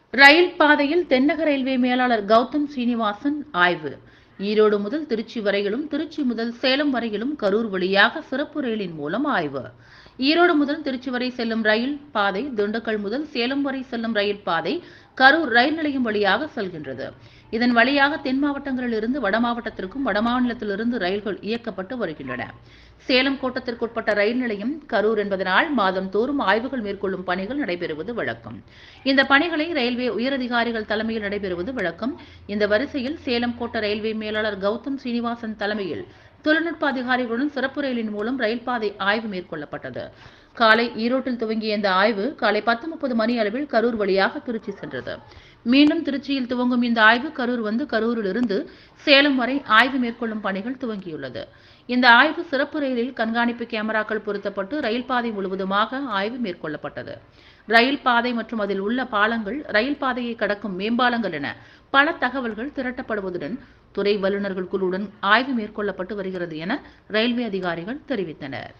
ரயில் பாதையில் தென்னக ரயில்வே மேலாளர் கௌதம் சீனிவாசன் ஆய்வு ஈரோடு முதல் திருச்சி வரையிலும் திருச்சி முதல் சேலம் வரையிலும் கரூர் வழியாக சிறப்பு ரயிலின் மூலம் ஆய்வு ஈரோடு முதல் திருச்சி வரை செல்லும் ரயில் பாதை திண்டுக்கல் முதல் சேலம் வரை செல்லும் ரயில் பாதை கரூர் ரயில் நிலையம் வழியாக செல்கின்றது இதன் வழியாக தென் மாவட்டங்களில் இருந்து வட மாவட்டத்திற்கும் வடமாநிலத்திலிருந்து ரயில்கள் இயக்கப்பட்டு வருகின்றன சேலம் கோட்டத்திற்குட்பட்ட ரயில் நிலையம் கரூர் என்பதனால் மாதந்தோறும் ஆய்வுகள் மேற்கொள்ளும் பணிகள் நடைபெறுவது வழக்கம் இந்த பணிகளை ரயில்வே உயரதிகாரிகள் தலைமையில் நடைபெறுவது வழக்கம் இந்த வரிசையில் சேலம் கோட்ட ரயில்வே மேலாளர் கௌதம் சீனிவாசன் தலைமையில் தொழில்நுட்ப அதிகாரிகளுடன் சிறப்பு ரயிலின் மூலம் ரயில் பாதை ஆய்வு மேற்கொள்ளப்பட்டது காலை ஈரோட்டில் துவங்கிய இந்த ஆய்வு காலை பத்து முப்பது மணி அளவில் கரூர் வழியாக திருச்சி சென்றது மீண்டும் திருச்சியில் துவங்கும் இந்த ஆய்வு கரூர் வந்து கரூரிலிருந்து சேலம் வரை ஆய்வு மேற்கொள்ளும் பணிகள் துவங்கியுள்ளது இந்த ஆய்வு சிறப்பு ரயிலில் கண்காணிப்பு கேமராக்கள் பொருத்தப்பட்டு ரயில் பாதை முழுவதுமாக ஆய்வு மேற்கொள்ளப்பட்டது ரயில் பாதை மற்றும் அதில் உள்ள பாலங்கள் ரயில் பாதையை கடக்கும் மேம்பாலங்கள் என பல தகவல்கள் திரட்டப்படுவதுடன் துறை வல்லுநர்கள் குழுவுடன் ஆய்வு மேற்கொள்ளப்பட்டு வருகிறது என ரயில்வே அதிகாரிகள் தெரிவித்தனர்